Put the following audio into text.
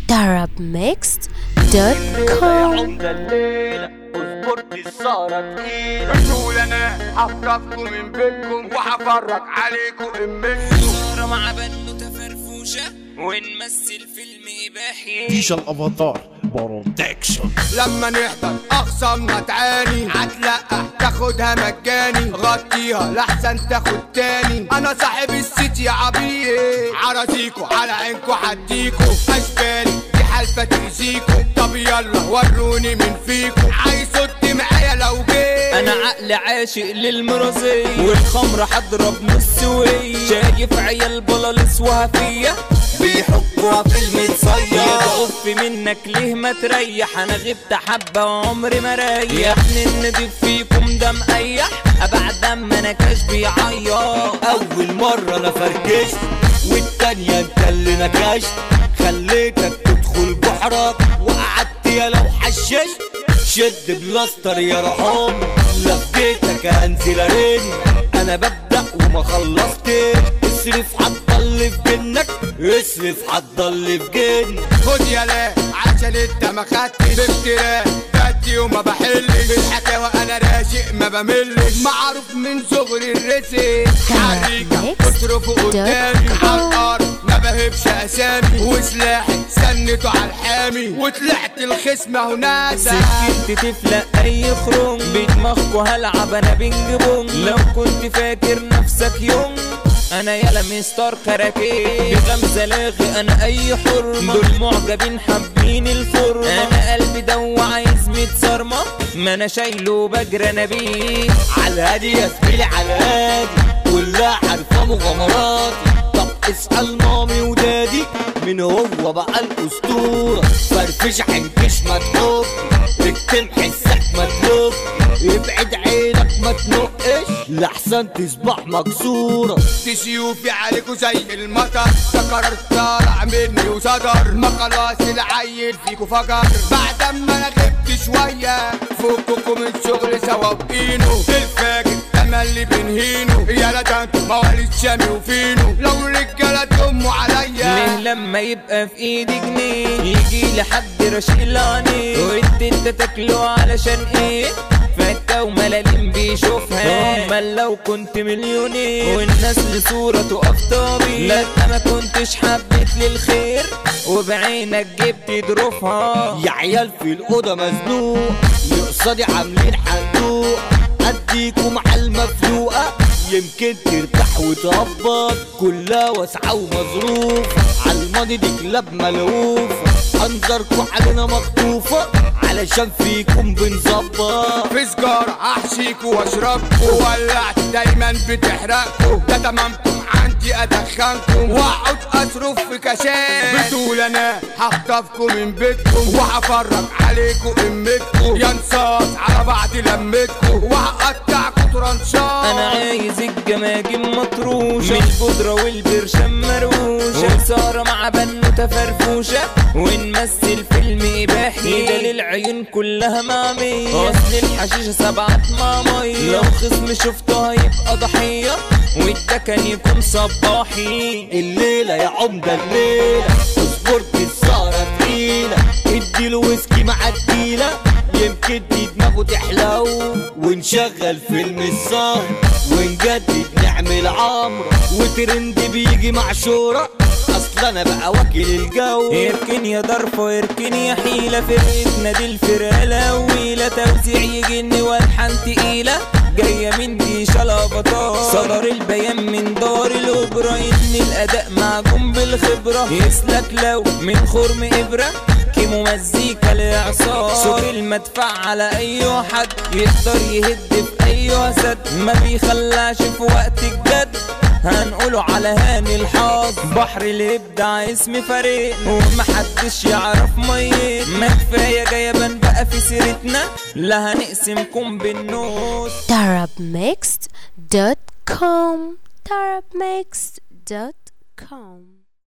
darabmixed.com عمدة الليلة وسبورت السهرة تقيلة بقول انا هخطفكم من بيتكم وهفرج عليكم امكم صورة مع بنوتة فرفوشة ونمثل فيلم إباحي ديجا الافاتار برودكشن لما نحضر اخصامنا تعاني هتلقى تاخدها مجاني غطيها لحسن تاخد تاني انا صاحب الست يا عبيد عراسيكو على عينكو هديكو اشبالي دي حلفة تأذيكو طب يلا وروني من فيكو عايز صوت معايا لو جيت أنا عقل عاشق للمرازية والخمرة حضرب نص سوية شايف عيال بلالس وهفية بيحكوها في المتصير بقف منك ليه ما تريح انا غبت حبة وعمري ما رايح يا ابن النضيف فيكم ده مقيح ابعد اما انا كاش بيعيط أول مرة أنا فركشت والتانية أنت اللي نكشت خليتك تدخل بحرك وقعدت يا لو حششت شد بلاستر يا رحام لفيتك هنزل ارن انا ببدأ وما خلصتش اصرف هتضل في جنك اصرف هتضل في جنك خد يا لا عشان انت ما خدتش بافتراء بدي وما بحلش بالحكاوى انا راشق ما بملش معروف من صغري الرزق حريكة اصرفوا قدامي على الارض ما بهبش اسامي وسلاحي سنته على الحامي وطلعت الخصم هناسة سكنت تفلق اي خرم بدماغكوا هلعب انا بينج بونج لو كنت فاكر نفسك يوم انا يالا مستر كراكيه بغمزة لاغي انا اي حر دول معجبين حابين الفرمة انا قلبي دو عايز متصرمة ما انا شايله بجري انا بيه على الهادي يا زميلي على الهادي كلها عارفة مغامراتي طب اسأل مامي ودادي من هو بقى الأسطورة فرفش عنكش ما تحط اكتم حسك ما تلف ابعد عينك ما تنقش لحسن تصبح مكسورة سيوفي عليكوا زي المطر ده قرار طالع مني وصدر ما خلاص العيل فيكوا فجر بعد ما انا غبت شوية فككوا من شغل سوا بقينه الفاجر تملي بنهينه يا لا ده انتوا مواليد شامي وفينو لو الرجالة تقوموا ليه عليا لما يبقى في ايدي جنيه يجي لحد رشيق العينيه وانت انت تاكله علشان ايه فتة وملاليم بيشوفها امال لو كنت مليونير والناس لصورة تقف طبيعي لا انت ما كنتش حبيت للخير وبعينك جبت ظروفها يا عيال في الأوضة مزنوق يقصدي عاملين حندوق أديكوا مع المفلوقة يمكن ترتاح وتهبط كلها واسعة ومظروف عالماضي دي كلاب ملهوفة أنظركوا علينا مخطوفة علشان فيكم بنظبط في سجارة احشيكوا واشربكوا ولعت دايما بتحرقكوا ده تمامكم عندي ادخنكم واقعد اصرف في كاشات بتقول انا هخطفكم من بيتكم وهفرج عليكم امتكم يا نصاص على بعض لمتكم وهقطعكوا ترانشات انا عايز الجماجم مطروشة من البودرة والبرشام مروشة وسارة مع بنوتة فرفوشة ونمثل فيلم اباحي ده للعيون كلها معمية اصل الحشيشة سبعة مامية لو خصم شفته هيبقى ضحية وده كان يكون صباحي الليلة يا عمدة الليلة اصبرت السهرة تقيلة اديله ويسكي مع التقيلة يمكن دي دماغه تحلو ونشغل فيلم السهر ونجدد نعمل عمرة وترند بيجي مع شورى اصل انا بقى واكل الجو اركن يا ضرفة اركن يا حيلة فرقتنا دي الفرقة الأولى توزيع يجن والحان تقيلة جاية من دي شلبطات صدر البيان من دار الأوبرا إن الأداء معجون بالخبرة يسلك لو من خرم إبرة كيمو مزيكا لإعصار صوت المدفع على أي حد يقدر يهد في أي سد ما بيخلاش في وقت الجد هنقوله على هاني الحظ بحر الابداع اسم فريق ومحدش يعرف ميت ما كفايه جايبان بقى في سيرتنا لا هنقسمكم بالنص darabmixed.com darabmixed.com